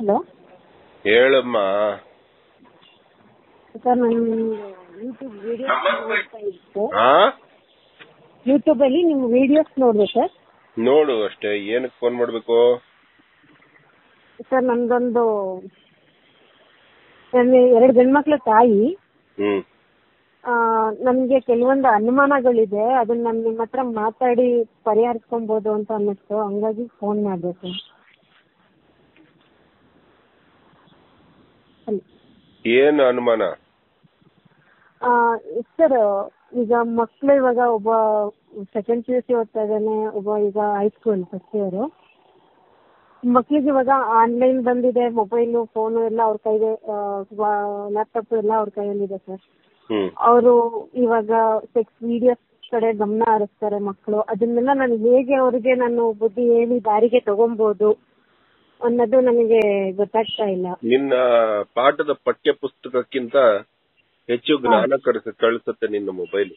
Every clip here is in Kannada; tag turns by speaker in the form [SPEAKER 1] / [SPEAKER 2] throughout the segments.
[SPEAKER 1] ಹಲೋ
[SPEAKER 2] ಹೇಳಮ್ಮ
[SPEAKER 1] ಸರ್ ನಾನು ಯೂಟ್ಯೂಬ್ ವಿಡಿಯೋಸ್ ನೋಡ್ತಾ ಇದ್ದೆ
[SPEAKER 2] ಹಾ
[SPEAKER 1] ಯೂಟ್ಯೂಬಲ್ಲಿ ನಿಮ್ಮ ವಿಡಿಯೋಸ್ ನೋಡಿದೆ ಸರ್
[SPEAKER 2] ನೋಡು ಅಷ್ಟೇ ಏನಕ್ಕೆ ಫೋನ್ ಮಾಡ್ಬೇಕು
[SPEAKER 1] ಸರ್ ನಂದೊಂದು ನನ್ನ ಎರಡು ಗಂಡ್ಮಕ್ಳ ತಾಯಿ
[SPEAKER 2] ಹ್ಮ್
[SPEAKER 1] ನನಗೆ ಕೆಲವೊಂದು ಅನುಮಾನಗಳಿದೆ ಅದನ್ನ ನಾನು ನಿಮ್ಮ ಹತ್ರ ಮಾತಾಡಿ ಪರಿಹರಿಸ್ಕೊಬೋದು ಅಂತ ಅನ್ನಿಸ್ತು ಹಂಗಾಗಿ ಫೋನ್ ಮಾಡಿದೆ ಸರ್ ಹಲೋ
[SPEAKER 2] ಏನು ಅನುಮಾನ
[SPEAKER 1] ಸರ್ ಈಗ ಮಕ್ಕಳು ಇವಾಗ ಒಬ್ಬ ಸೆಕೆಂಡ್ ಪಿ ಯು ಸಿ ಓದ್ತಾ ಇದ್ದಾನೆ ಒಬ್ಬ ಈಗ ಹೈಸ್ಕೂಲ್ ಫಸ್ಟ್ ಇಯರು ಮಕ್ಳಿಗೆ ಇವಾಗ ಆನ್ಲೈನ್ ಬಂದಿದೆ ಮೊಬೈಲು ಫೋನು ಎಲ್ಲ ಅವ್ರ ಕೈಗೆ ಲ್ಯಾಪ್ಟಾಪ್ ಎಲ್ಲ ಅವ್ರ ಕೈಯಲ್ಲಿದೆ ಸರ್
[SPEAKER 2] ಹ್ಮ್
[SPEAKER 1] ಅವರು ಇವಾಗ ಸೆಕ್ಸ್ ವಿಡಿಯೋಸ್ ಕಡೆ ಗಮನ ಹರಿಸ್ತಾರೆ ಮಕ್ಕಳು ಅದನ್ನೆಲ್ಲ ನಾನು ಹೇಗೆ ಅವ್ರಿಗೆ ನಾನು ಬುದ್ಧಿ ಹೇಳಿ ದಾರಿಗೆ ತಗೊಬೋದು ಅನ್ನೋದು ನನಗೆ ಗೊತ್ತಾಗ್ತಾ ಇಲ್ಲ
[SPEAKER 2] ನಿನ್ನ ಪಾಠದ ಪಠ್ಯ ಪುಸ್ತಕಕ್ಕಿಂತ ಹೆಚ್ಚು ಜ್ಞಾನ ಕಳಿಸ ಕಳಿಸುತ್ತೆ ನಿನ್ನ ಮೊಬೈಲ್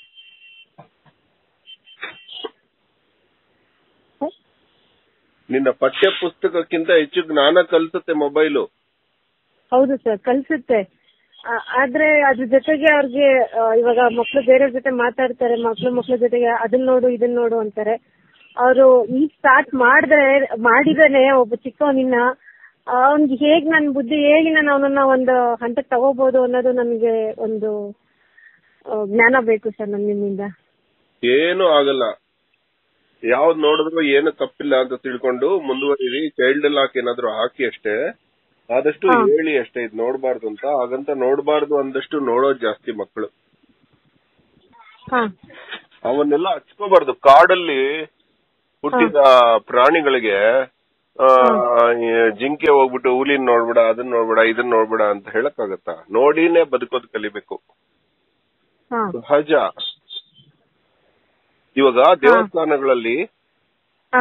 [SPEAKER 1] ಸರ್
[SPEAKER 2] ನಿನ್ನ ಪಠ್ಯ ಪುಸ್ತಕಕ್ಕಿಂತ ಹೆಚ್ಚು ಜ್ಞಾನ ಕಲಿಸುತ್ತೆ ಮೊಬೈಲು
[SPEAKER 1] ಹೌದು ಸರ್ ಕಲ್ಸುತ್ತೆ ಆ- ಆದ್ರೆ ಅದ್ರ ಜೊತೆಗೆ ಅವ್ರಿಗೆ ಆ, ಇವಾಗ ಮಕ್ಳು ಬೇರೆ ಜೊತೆ ಮಾತಾಡ್ತಾರೆ ಮಕ್ಳು ಮಕ್ಳ ಜೊತೆಗೆ ಅದನ್ನ ನೋಡು ಇದನ್ನ ನೋಡು ಅಂತಾರೆ ಅವರು ಈಗ ಸ್ಟಾರ್ಟ್ ಮಾಡಿದ್ರೆ ಮಾಡಿದಾನೆ ಒಬ್ಬ ಚಿಕ್ಕವನಿನ್ನ ಅವ್ನಿಗೆ ಹೇಗ್ ನನ್ ಬುದ್ಧಿ ಹೇಗೆ ನಾನು ಅವನನ್ನ ಒಂದು ಹಂತಕ್ಕೆ ತಗೋಬಹುದು ಅನ್ನೋದು ನನಗೆ ಒಂದು ಆ, ಜ್ಞಾನ ಬೇಕು ಸರ್ ನನ್ ನಿಮ್ಮಿಂದ
[SPEAKER 2] ಏನು ಆಗಲ್ಲ ಯಾವ್ದು ನೋಡಿದ್ರು ಏನು ತಪ್ಪಿಲ್ಲ ಅಂತ ತಿಳ್ಕೊಂಡು ಮುಂದುವರಿರಿ ಚೈಲ್ಡ್ ಲಾಕ್ ಏನಾದ್ರು ಹಾಕಿ ಅಷ್ಟೇ ಆದಷ್ಟು
[SPEAKER 1] ಹಾ.
[SPEAKER 2] ಹೇಳಿ ಅಷ್ಟೇ ಇದು ನೋಡ್ಬಾರ್ದು ಅಂತ ಹಾಗಂತ ನೋಡ್ಬಾರ್ದು ಅಂದಷ್ಟು ನೋಡೋದು ಜಾಸ್ತಿ ಮಕ್ಕಳು
[SPEAKER 1] ಹಾ
[SPEAKER 2] ಅವನ್ನೆಲ್ಲ ಹಚ್ಕೋಬಾರ್ದು ಕಾಡಲ್ಲಿ ಹುಟ್ಟಿದ ಪ್ರಾಣಿಗಳಿಗೆ ಆ, ಈ ಜಿಂಕೆ ಹೋಗ್ಬಿಟ್ಟು ಹುಲಿನ್ ನೋಡ್ಬೇಡ ಅದನ್ನ ನೋಡ್ಬೇಡ ಇದನ್ನ ನೋಡ್ಬೇಡ ಅಂತ ಹೇಳಕ್ಕಾಗತ್ತಾ ನೋಡಿನೇ ಬದುಕೋದ್ ಕಲಿಬೇಕು
[SPEAKER 1] ಹಾ
[SPEAKER 2] ಸಹಜ ಇವಾಗ ದೇವಸ್ಥಾನಗಳಲ್ಲಿ
[SPEAKER 1] ಹಾ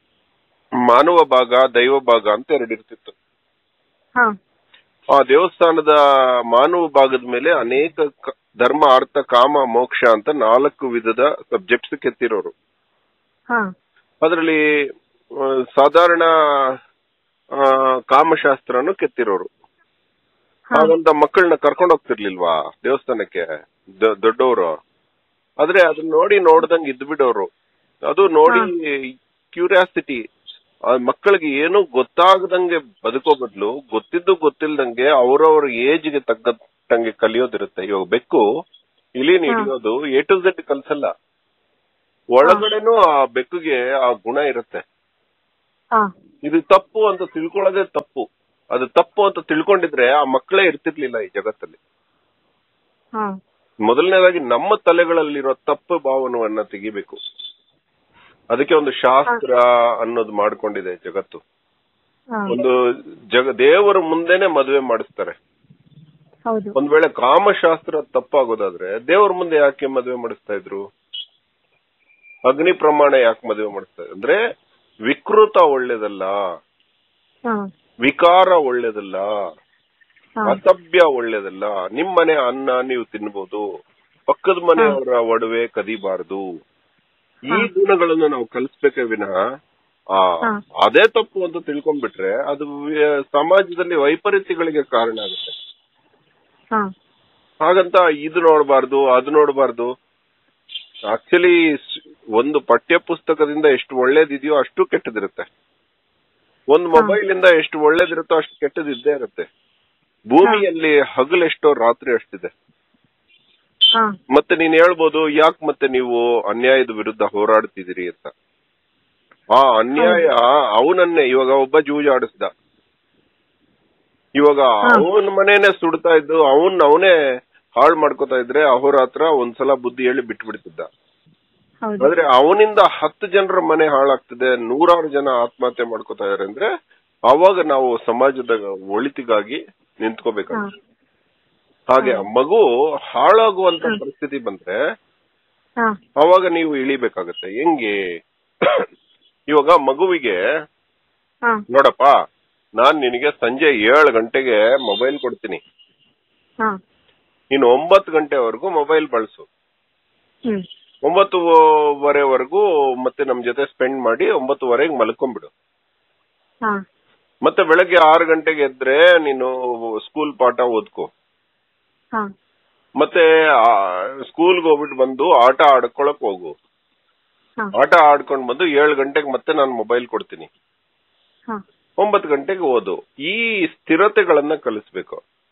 [SPEAKER 2] ಮಾನವ ಭಾಗ ದೈವ ಭಾಗ ಅಂತ ಎರಡಿರ್ತಿತ್ತು
[SPEAKER 1] ಹಾ
[SPEAKER 2] ಆ ದೇವಸ್ಥಾನದ ಮಾನವ ಭಾಗದ ಮೇಲೆ ಅನೇಕ ಕ- ಧರ್ಮ ಅರ್ಥ ಕಾಮ ಮೋಕ್ಷ ಅಂತ ನಾಲ್ಕು ವಿಧದ ಸಬ್ಜೆಕ್ಟ್ಸ್ ಕೆತ್ತಿರೋರು
[SPEAKER 1] ಹಾ
[SPEAKER 2] ಅದರಲ್ಲಿ ಆ, ಸಾಧಾರಣ ಆ, ಕಾಮಶಾಸ್ತ್ರನು ಕೆತ್ತಿರೋರು
[SPEAKER 1] ಹಾ
[SPEAKER 2] ಹಾಗಂತ ಮಕ್ಕಳನ್ನ ಕರ್ಕೊಂಡು ಹೋಗ್ತಿರ್ಲಿಲ್ವಾ ದೇವಸ್ಥಾನಕ್ಕೆ ದ- ದೊಡ್ಡವರು ಆದ್ರೆ ಅದನ್ನ ನೋಡಿ ನೋಡ್ದಂಗ್ ಇದ್ ಬಿಡೋರು ಅದು ನೋಡಿ ಕ್ಯೂರಿಯಾಸಿಟಿ ಮಕ್ಕಳಿಗೆ ಏನು ಗೊತ್ತಾಗದಂಗೆ ಬದುಕೋ ಬದಲು ಗೊತ್ತಿದ್ದು ಗೊತ್ತಿಲ್ದಂಗೆ ಅವ್ರವ್ರ ಏಜ್ಗೆ ತಕ್ಕಂಗೆ ಕಲಿಯೋದಿರುತ್ತೆ ಇವಾಗ ಬೆಕ್ಕು ಇಲಿನ
[SPEAKER 1] ಹಾ.
[SPEAKER 2] ಹಿಡಿಯೋದು ಎ ಟು ಝೆಡ್ ಕಲ್ಸಲ್ಲ ಒಳಗಡೆನೂ ಆ ಬೆಕ್ಕುಗೆ ಆ ಗುಣ ಇರುತ್ತೆ
[SPEAKER 1] ಹಾ
[SPEAKER 2] ಇದು ತಪ್ಪು ಅಂತ ತಿಳ್ಕೊಳ್ಳೋದೇ ತಪ್ಪು ಅದು ತಪ್ಪು ಅಂತ ತಿಳ್ಕೊಂಡಿದ್ರೆ ಆ ಮಕ್ಕಳೇ ಇರ್ತಿರ್ಲಿಲ್ಲ ಈ ಜಗತ್ತಲ್ಲಿ
[SPEAKER 1] ಹಾ
[SPEAKER 2] ಮೊದಲನೇದಾಗಿ ನಮ್ಮ ತಲೆಗಳಲ್ಲಿರೋ ತಪ್ಪು ಭಾವನವನ್ನ ತೆಗಿಬೇಕು ಅದಕ್ಕೆ ಒಂದು ಶಾಸ್ತ್ರ ಅನ್ನೋದು ಮಾಡ್ಕೊಂಡಿದೆ ಜಗತ್ತು
[SPEAKER 1] ಹಾ
[SPEAKER 2] ಒಂದು ಜಗ ದೇವರ ಮುಂದೆನೆ ಮದುವೆ ಮಾಡಿಸ್ತಾರೆ
[SPEAKER 1] ಹೌದು
[SPEAKER 2] ಒಂದ್ ವೇಳೆ ಕಾಮಶಾಸ್ತ್ರ ತಪ್ಪಾಗೋದಾದ್ರೆ ದೇವರ ಮುಂದೆ ಯಾಕೆ ಮದುವೆ ಮಾಡಿಸ್ತಾ ಇದ್ರು ಅಗ್ನಿ ಪ್ರಮಾಣ ಯಾಕೆ ಮದುವೆ ಮಾಡಿಸ್ತಾ ಇದ್ರು ಅಂದ್ರೆ ವಿಕೃತ ಒಳ್ಳೇದಲ್ಲ
[SPEAKER 1] ಹಾ
[SPEAKER 2] ವಿಕಾರ ಒಳ್ಳೇದಲ್ಲ
[SPEAKER 1] ಹಾ
[SPEAKER 2] ಅಸಭ್ಯ ಒಳ್ಳೇದಲ್ಲ ನಿಮ್ಮನೆ ಅನ್ನ ನೀವು ತಿನ್ಬೋದು ಪಕ್ಕದ ಮನೆಯವರ ಒಡವೆ ಕದಿಬಾರದು ಈ ಗುಣಗಳನ್ನು ನಾವು ಕಲಿಸ್ಬೇಕೇ ವಿನಃ ಆ
[SPEAKER 1] ಹಾ.
[SPEAKER 2] ಅದೇ ತಪ್ಪು ಅಂತ ತಿಳ್ಕೊಂಡ್ಬಿಟ್ರೆ ಅದು ವಿ- ಸಮಾಜದಲ್ಲಿ ವೈಪರೀತ್ಯಗಳಿಗೆ ಕಾರಣ ಆಗುತ್ತೆ
[SPEAKER 1] ಹಾ
[SPEAKER 2] ಹಾಗಂತ ಇದು ನೋಡಬಾರ್ದು ಅದು ನೋಡಬಾರ್ದು ಆಕ್ಚುಲಿ ಒಂದು ಪಠ್ಯ ಪುಸ್ತಕದಿಂದ ಎಷ್ಟು ಒಳ್ಳೇದಿದೆಯೋ ಅಷ್ಟು ಕೆಟ್ಟದಿರುತ್ತೆ ಒಂದು ಮೊಬೈಲ್ ಇಂದ ಎಷ್ಟು ಒಳ್ಳೇದಿರುತ್ತೋ ಅಷ್ಟು ಕೆಟ್ಟದಿದ್ದೇ ಇರುತ್ತೆ ಭೂಮಿಯಲ್ಲಿ ಹಗಲೆಷ್ಟೋ ರಾತ್ರಿ ಅಷ್ಟಿದೆ
[SPEAKER 1] ಹಾ
[SPEAKER 2] ಮತ್ತೆ ನೀನ್ ಹೇಳ್ಬೋದು ಯಾಕೆ ಮತ್ತೆ ನೀವು ಅನ್ಯಾಯದ ವಿರುದ್ಧ ಹೋರಾಡ್ತಿದ್ದೀರಿ ಅಂತ ಆ ಅನ್ಯಾಯ ಅವನನ್ನೇ ಇವಾಗ ಒಬ್ಬ ಜೂಜಾಡಿಸ್ದ ಇವಾಗ
[SPEAKER 1] ಹಾ.
[SPEAKER 2] ಅವನ ಮನೇನೆ ಸುಡ್ತಾ ಇದ್ದು ಅವನ್ ಅವನೇ ಹಾಳು ಮಾಡ್ಕೋತಾ ಇದ್ರೆ ಅಹೋರಾತ್ರ ಒಂದ್ಸಲ ಬುದ್ಧಿ ಹೇಳಿ ಬಿಟ್ಬಿಡ್ತಿದ್ದ
[SPEAKER 1] ಹೌದು
[SPEAKER 2] ಆದ್ರೆ ಅವನಿಂದ ಹತ್ತು ಜನರ ಮನೆ ಹಾಳಾಗ್ತಿದೆ ನೂರಾರು ಜನ ಆತ್ಮಹತ್ಯೆ ಮಾಡ್ಕೋತಾ ಇದಾರೆ ಅಂದ್ರೆ ಅವಾಗ ನಾವು ಸಮಾಜದ ಒಳಿತಿಗಾಗಿ ನಿಂತ್ಕೋಬೇಕಾಗುತ್ತೆ ಹಾಗೆ ಆ ಮಗು ಹಾಳಾಗುವಂತ ಪರಿಸ್ಥಿತಿ ಬಂದ್ರೆ
[SPEAKER 1] ಹಾ
[SPEAKER 2] ಅವಾಗ ನೀವು ಇಳಿಬೇಕಾಗತ್ತೆ ಹೆಂಗೆ ಇವಾಗ ಮಗುವಿಗೆ
[SPEAKER 1] ಹಾ
[SPEAKER 2] ನೋಡಪ್ಪ ನಾನ್ ನಿನಗೆ ಸಂಜೆ ಏಳು ಗಂಟೆಗೆ ಮೊಬೈಲ್ ಕೊಡ್ತೀನಿ
[SPEAKER 1] ಹಾ
[SPEAKER 2] ನೀನು ಒಂಬತ್ತು ಗಂಟೆವರೆಗೂ ಮೊಬೈಲ್ ಬಳಸು
[SPEAKER 1] ಹ್ಮ್
[SPEAKER 2] ಒಂಬತ್ತುವರೆವರೆಗೂ ಮತ್ತೆ ನಮ್ ಜೊತೆ ಸ್ಪೆಂಡ್ ಮಾಡಿ ಒಂಬತ್ತುವರೆಗೆ ಮಲ್ಕೊಂಡ್ಬಿಡು
[SPEAKER 1] ಹಾ
[SPEAKER 2] ಮತ್ತೆ ಬೆಳಗ್ಗೆ ಆರು ಗಂಟೆಗೆ ಎದ್ರೆ ನೀನು ಸ್ಕೂಲ್ ಪಾಠ ಓದ್ಕೋ
[SPEAKER 1] ಹಾ
[SPEAKER 2] ಮತ್ತೆ ಸ್ಕೂಲ್ಗೆ ಹೋಗ್ಬಿಟ್ಟು ಬಂದು ಆಟ ಆಡ್ಕೊಳಕ್ ಹೋಗು
[SPEAKER 1] ಹಾ
[SPEAKER 2] ಆಟ ಆಡ್ಕೊಂಡ್ ಬಂದು ಏಳು ಗಂಟೆಗೆ ಮತ್ತೆ ನಾನು ಮೊಬೈಲ್ ಕೊಡ್ತೀನಿ
[SPEAKER 1] ಹಾ
[SPEAKER 2] ಒಂಬತ್ತು ಗಂಟೆಗೆ ಓದು ಈ ಸ್ಥಿರತೆಗಳನ್ನ ಕಲಿಸ್ಬೇಕು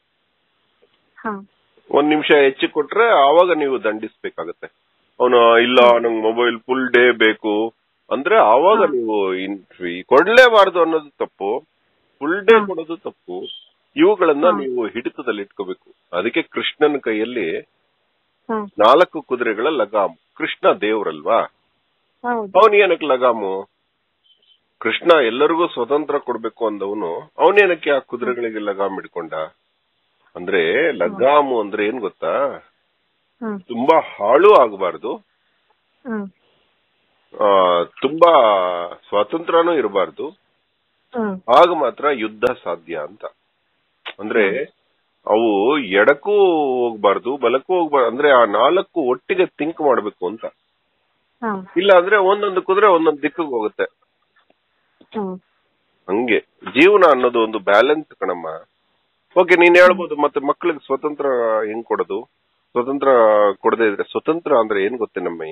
[SPEAKER 1] ಹಾ
[SPEAKER 2] ಒಂದ್ ನಿಮಿಷ ಹೆಚ್ಚು ಕೊಟ್ರೆ ಆವಾಗ ನೀವು ದಂಡಿಸ್ಬೇಕಾಗತ್ತೆ ಅವನು ಇಲ್ಲ ನಂಗೆ ಮೊಬೈಲ್ ಫುಲ್ ಡೇ ಬೇಕು ಅಂದ್ರೆ ಆವಾಗ ನೀವು ಇನ್- ಈ ಕೊಡ್ಲೇಬಾರ್ದು ಅನ್ನೋದು ತಪ್ಪು ಫುಲ್ ಡೇ ಕೊಡೋದು ತಪ್ಪು ಇವುಗಳನ್ನ ನೀವು ಹಿಡಿತದಲ್ಲಿ ಇಟ್ಕೋಬೇಕು ಅದಕ್ಕೆ ಕೃಷ್ಣನ ಕೈಯಲ್ಲಿ
[SPEAKER 1] ಹಾ
[SPEAKER 2] ನಾಲ್ಕು ಕುದುರೆಗಳ ಲಗಾಮ್ ಕೃಷ್ಣ ದೇವ್ರಲ್ವಾ
[SPEAKER 1] ಹೌದು
[SPEAKER 2] ಅವನ್ ಏನಕ್ಕೆ ಲಗಾಮು ಕೃಷ್ಣ ಎಲ್ಲರಿಗೂ ಸ್ವತಂತ್ರ ಕೊಡ್ಬೇಕು ಅಂದವನು ಅವನೇನಕ್ಕೆ ಆ ಕುದುರೆಗಳಿಗೆ ಲಗಾಮ್ ಹಿಡ್ಕೊಂಡ ಅಂದ್ರೆ ಲಗಾಮು ಅಂದ್ರೆ ಏನ್ ಗೊತ್ತಾ
[SPEAKER 1] ಹಾ
[SPEAKER 2] ತುಂಬಾ ಹಾಳು ಆಗಬಾರ್ದು
[SPEAKER 1] ಹಾ
[SPEAKER 2] ಆ, ತುಂಬಾ ಸ್ವಾತಂತ್ರ್ಯನೂ ಇರಬಾರ್ದು
[SPEAKER 1] ಹಾ
[SPEAKER 2] ಆಗ ಮಾತ್ರ ಯುದ್ಧ ಸಾಧ್ಯ ಅಂತ ಅಂದ್ರೆ ಅವು ಎಡಕ್ಕೂ ಹೋಗ್ಬಾರ್ದು ಬಲಕ್ಕೂ ಹೋಗ್ಬಾರ್ದು ಅಂದ್ರೆ ಆ ನಾಲ್ಕು ಒಟ್ಟಿಗೆ ಥಿಂಕ್ ಮಾಡ್ಬೇಕು ಅಂತ
[SPEAKER 1] ಹಾ
[SPEAKER 2] ಇಲ್ಲ ಅಂದ್ರೆ ಒಂದೊಂದು ಕುದುರೆ ಒಂದೊಂದು ದಿಕ್ಕಿಗೆ ಹೋಗುತ್ತೆ
[SPEAKER 1] ಹಾ
[SPEAKER 2] ಹಂಗೆ ಜೀವನ ಅನ್ನೋದು ಒಂದು ಬ್ಯಾಲೆನ್ಸ್ ಕಣಮ್ಮ ಓಕೆ ನೀನ್ ಹೇಳ್ಬೋದು ಮತ್ತೆ ಮಕ್ಳಿಗೆ ಸ್ವತಂತ್ರ ಹೆಂಗ್ ಕೊಡೋದು ಸ್ವತಂತ್ರ ಕೊಡದೇ ಇದ್ರೆ ಸ್ವತಂತ್ರ ಅಂದ್ರೆ ಏನ್ ಗೊತ್ತೇ ನಮ್ಮ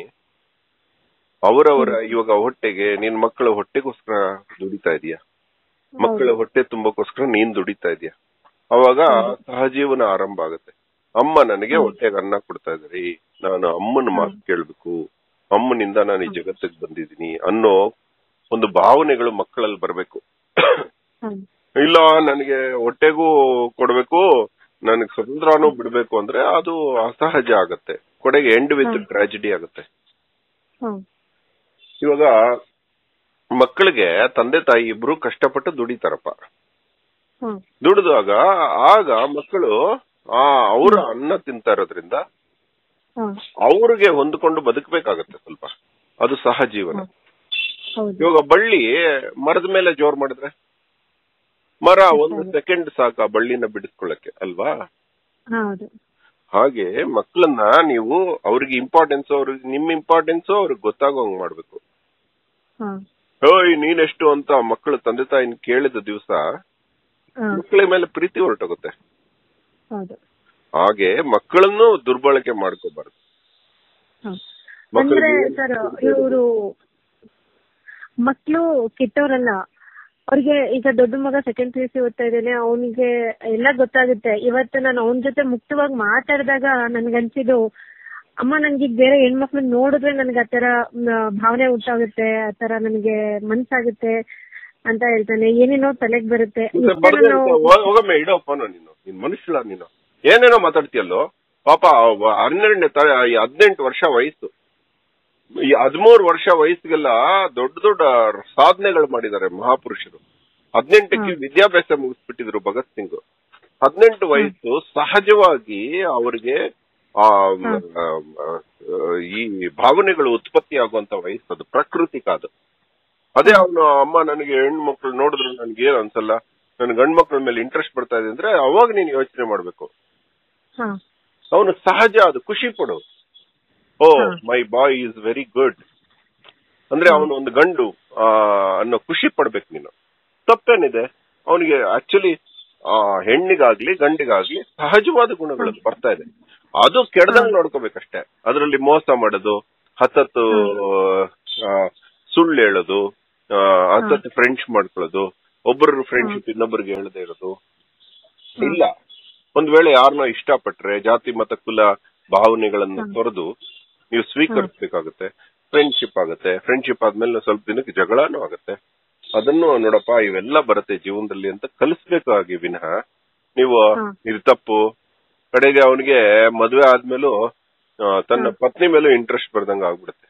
[SPEAKER 2] ಅವರವರ ಇವಾಗ ಹೊಟ್ಟೆಗೆ ನಿನ್ ಮಕ್ಕಳ ಹೊಟ್ಟೆಗೋಸ್ಕರ ದುಡಿತಾ ಇದೀಯ ಮಕ್ಕಳ ಹೊಟ್ಟೆ ತುಂಬಕ್ಕೋಸ್ಕರ ನೀನ್ ದುಡಿತಾ ಇದೀಯ ಅವಾಗ ಸಹಜೀವನ ಆರಂಭ ಆಗುತ್ತೆ ಅಮ್ಮ ನನಗೆ ಹೊಟ್ಟೆಗೆ ಅನ್ನ ಕೊಡ್ತಾ ಇದಾರೆ ನಾನು ಅಮ್ಮನ ಮಾತು ಕೇಳ್ಬೇಕು ಅಮ್ಮನಿಂದ ನಾನು ಈ ಜಗತ್ತಿಗೆ ಬಂದಿದ್ದೀನಿ ಅನ್ನೋ ಒಂದು ಭಾವನೆಗಳು ಮಕ್ಕಳಲ್ಲಿ ಬರ್ಬೇಕು
[SPEAKER 1] ಹಾ
[SPEAKER 2] ಇಲ್ಲ ನನಗೆ ಹೊಟ್ಟೆಗೂ ಕೊಡ್ಬೇಕು ನನಗೆ ಸ್ವತಂತ್ರನೂ ಬಿಡ್ಬೇಕು ಅಂದ್ರೆ ಅದು ಅಸಹಜ ಆಗತ್ತೆ ಕೊನೆಗೆ ಎಂಡ್ ವಿತ್ ಟ್ರಾಜಿಡಿ ಆಗುತ್ತೆ
[SPEAKER 1] ಹಾ
[SPEAKER 2] ಇವಾಗ ಮಕ್ಕಳಿಗೆ ತಂದೆ ತಾಯಿ ಇಬ್ರು ಕಷ್ಟಪಟ್ಟು ದುಡಿತಾರಪ್ಪ
[SPEAKER 1] ಹಾ
[SPEAKER 2] ದುಡಿದಾಗ ಆಗ ಮಕ್ಕಳು ಆ ಅವರ ಅನ್ನ ತಿಂತಾ ಇರೋದ್ರಿಂದ
[SPEAKER 1] ಹಾ
[SPEAKER 2] ಅವ್ರಿಗೆ ಹೊಂದ್ಕೊಂಡು ಬದುಕಬೇಕಾಗತ್ತೆ ಸ್ವಲ್ಪ ಅದು ಸಹಜೀವನ
[SPEAKER 1] ಹೌದು
[SPEAKER 2] ಇವಾಗ ಬಳ್ಳಿ ಮರದ ಮೇಲೆ ಜೋರ್ ಮಾಡಿದ್ರೆ ಮರ ಒಂದು ಸೆಕೆಂಡ್ ಸಾಕ ಆ ಬಳ್ಳಿನ ಬಿಡಿಸ್ಕೊಳ್ಳಕ್ಕೆ ಅಲ್ವಾ
[SPEAKER 1] ಹೌದು
[SPEAKER 2] ಹಾಗೆ ಮಕ್ಕಳನ್ನ ನೀವು ಅವ್ರಿಗೆ ಇಂಪಾರ್ಟೆನ್ಸ್ ಅವ್ರಿಗೆ ನಿಮ್ ಇಂಪಾರ್ಟೆನ್ಸ್ ಅವ್ರಿಗೆ ಗೊತ್ತಾಗೋಂಗ್ ಮಾಡ್ಬೇಕು
[SPEAKER 1] ಹಾ
[SPEAKER 2] ಓಯ್ ನೀನೆಷ್ಟು ಅಂತ ಮಕ್ಕಳು ತಂದೆ ತಾಯಿನ ಕೇಳಿದ ದಿವಸ
[SPEAKER 1] ಹಾ
[SPEAKER 2] ಮಕ್ಕಳ ಮೇಲೆ ಪ್ರೀತಿ ಹೊರಟೋಗುತ್ತೆ
[SPEAKER 1] ಹೌದು
[SPEAKER 2] ಹಾಗೆ ಮಕ್ಕಳನ್ನು ದುರ್ಬಳಕೆ ಮಾಡ್ಕೋಬಾರ್ದು
[SPEAKER 1] ಹಾ.
[SPEAKER 2] ಮಕ್ಕಳಿಗೆ
[SPEAKER 1] ಅಂದ್ರೆ ಸರ್ ಇವರು ಮಕ್ಳು ಕೆಟ್ಟವರಲ್ಲ ಅವ್ರಿಗೆ ಈಗ ದೊಡ್ಡ ಮಗ ಸೆಕೆಂಡ್ ಪಿ ಯು ಸಿ ಓದ್ತಾ ಇದ್ದಾನೆ ಅವನಿಗೆ ಎಲ್ಲ ಗೊತ್ತಾಗುತ್ತೆ ಇವತ್ತು ನಾನು ಅವನ ಜೊತೆ ಮುಕ್ತವಾಗಿ ಮಾತಾಡಿದಾಗ ನನ್ಗನ್ಸಿದ್ದು ಅಮ್ಮ ನನ್ಗೆ ಈಗ ಬೇರೆ ಹೆಣ್ಮಕ್ಳನ್ನ ನೋಡಿದ್ರೆ ನನ್ಗೆ ಆತರ ಮ್, ಭಾವನೆ ಉಂಟಾಗುತ್ತೆ ಆತರ ನನಗೆ ಮನ್ಸಾಗುತ್ತೆ ಅಂತ ಹೇಳ್ತಾನೆ ಏನೇನೋ ತಲೆಗ್ ಬರುತ್ತೆ
[SPEAKER 2] ಮತ್ತೆ
[SPEAKER 1] ಮತ್ತೆ
[SPEAKER 2] ಬರ್ದೆ
[SPEAKER 1] ನಾನು
[SPEAKER 2] ಅಂತ ಹೋ- ಹೋಗಮ್ಮೆ ಇಡೋ ಫೋನ್ ನೀನು ನೀನ್ ಮನುಷ್ಯಳ ನೀನು ಏನೇನೋ ಮಾತಾಡ್ತೀಯಲ್ಲೋ ಪಾಪ ಅವ ಹನ್ನೆರಡನೇ ತ ಹದಿನೆಂಟು ವರ್ಷ ವಯಸ್ಸು ಈ ಹದಿಮೂರು ವರ್ಷ ವಯಸ್ಸಿಗೆಲ್ಲ ದೊಡ್ಡ ದೊಡ್ಡ ಸಾಧನೆಗಳು ಮಾಡಿದ್ದಾರೆ ಮಹಾಪುರುಷರು ಹದಿನೆಂಟಕ್ಕೆ ವಿದ್ಯಾಭ್ಯಾಸ ಮುಗಿಸ್ಬಿಟ್ಟಿದ್ರು ಭಗತ್ ಸಿಂಗ್ ಹದಿನೆಂಟು ವಯಸ್ಸು ಸಹಜವಾಗಿ ಅವ್ರಿಗೆ ಆ ಮ್, ಆ, ಆ, ಈ ಭಾವನೆಗಳು ಉತ್ಪತ್ತಿ ಆಗುವಂತ ವಯಸ್ಸು ಅದು ಪ್ರಕೃತಿಕ ಅದು ಅದೇ ಅವನು ಅಮ್ಮ ನನಗೆ ಹೆಣ್ಮಕ್ಳು ನೋಡಿದ್ರು ನನ್ಗೆ ಏನ್ ಅನ್ಸಲ್ಲ ನನ್ ಗಂಡ್ ಮಕ್ಳ ಮೇಲೆ ಇಂಟ್ರೆಸ್ಟ್ ಬರ್ತಾ ಇದೆ ಅಂದ್ರೆ ಅವಾಗ ನೀನ್ ಯೋಚನೆ ಮಾಡ್ಬೇಕು
[SPEAKER 1] ಹಾ
[SPEAKER 2] ಅವನು ಸಹಜ ಅದು ಖುಷಿ ಪಡು oh my boy is very good ಅಂದ್ರೆ ಅವನು ಒಂದು ಗಂಡು ಆ, ಅನ್ನೋ ಖುಷಿ ಪಡ್ಬೇಕು ನೀನು ತಪ್ಪೇನಿದೆ ಅವನಿಗೆ ಆಕ್ಚುಲಿ ಹೆಣ್ಣಿಗಾಗ್ಲಿ ಗಂಡಿಗಾಗ್ಲಿ ಸಹಜವಾದ ಗುಣಗಳು ಬರ್ತಾ ಇದೆ ಅದು ಕೆಡ್ದಂಗ್ ನೋಡ್ಕೋಬೇಕಷ್ಟೇ ಅದರಲ್ಲಿ ಮೋಸ ಮಾಡೋದು ಹತ್ತತ್ತು ಆ, ಸುಳ್ಳು ಹೇಳೋದು ಆ, ಹತ್ತತ್ತು ಫ್ರೆಂಡ್ಸ್ ಮಾಡ್ಕೊಳ್ಳೋದು ಒಬ್ಬರ ಫ್ರೆಂಡ್ಶಿಪ್ ಇನ್ನೊಬ್ಬರಿಗೆ ಹೇಳದೆ ಇರೋದು ಇಲ್ಲ ಒಂದ್ ವೇಳೆ ಯಾರನ್ನೋ ಇಷ್ಟಪಟ್ರೆ ಜಾತಿ ಮತ ಕುಲ ಭಾವನೆಗಳನ್ನ ತೊರೆದು ನೀವು ಸ್ವೀಕರಿಸಬೇಕಾಗುತ್ತೆ ಫ್ರೆಂಡ್ಶಿಪ್ ಆಗುತ್ತೆ ಫ್ರೆಂಡ್ಶಿಪ್ ಆದ್ಮೇಲೆ ಸ್ವಲ್ಪ ದಿನಕ್ಕೆ ಜಗಳನೂ ಆಗುತ್ತೆ ಅದನ್ನು ನೋಡಪ್ಪ ಇವೆಲ್ಲ ಬರುತ್ತೆ ಜೀವನದಲ್ಲಿ ಅಂತ ಕಲಿಸ್ಬೇಕಾಗಿ ವಿನಃ ನೀವು ಇದು ತಪ್ಪು ಕಡೆಗೆ ಅವನಿಗೆ ಮದುವೆ ಆದ್ಮೇಲೂ ಆ, ತನ್ನ ಪತ್ನಿ ಮೇಲೂ ಇಂಟ್ರೆಸ್ಟ್ ಬರ್ದಂಗ ಆಗ್ಬಿಡುತ್ತೆ